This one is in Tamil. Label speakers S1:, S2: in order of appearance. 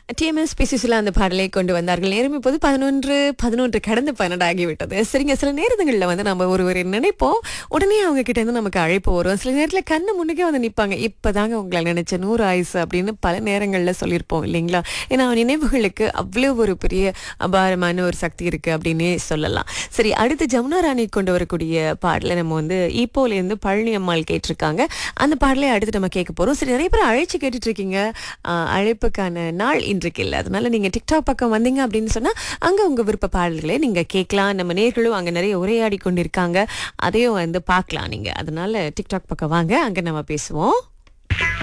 S1: டிஎம்எஸ் பிசிசில அந்த பாடலை கொண்டு வந்தார்கள் நேரம் இப்போது பதினொன்று பதினொன்று கடந்து பன்னெண்டு ஆகிவிட்டது சரிங்க சில நேரங்களில் வந்து நம்ம ஒருவர் நினைப்போம் உடனே அவங்க கிட்ட இருந்து நமக்கு அழைப்பு வரும் சில நேரத்தில் கண்ணு முன்னுக்கே வந்து நிற்பாங்க இப்போதாங்க உங்களை நினைச்ச நூறு ஆயுசு அப்படின்னு பல நேரங்களில் சொல்லியிருப்போம் இல்லைங்களா ஏன்னா நினைவுகளுக்கு அவ்வளோ ஒரு பெரிய அபாரமான ஒரு சக்தி இருக்கு அப்படின்னே சொல்லலாம் சரி அடுத்து ஜமுனா ராணி கொண்டு வரக்கூடிய பாடலை நம்ம வந்து ஈப்போலேருந்து பழனி அம்மாள் கேட்டிருக்காங்க அந்த பாடலை அடுத்து நம்ம கேட்க போறோம் சரி நிறைய பேர் அழைச்சு கேட்டுட்டு இருக்கீங்க ஆஹ் அழைப்புக்கான நாள் இன்றைக்கு இல்லை அதனால நீங்க டிக்டாக் பக்கம் வந்தீங்க அப்படின்னு சொன்னா அங்க உங்க விருப்ப பாடல்களை நீங்க கேட்கலாம் நம்ம நேர்களும் அங்க நிறைய உரையாடி கொண்டிருக்காங்க அதையும் வந்து பார்க்கலாம் நீங்க அதனால டிக்டாக் பக்கம் வாங்க அங்க நம்ம பேசுவோம்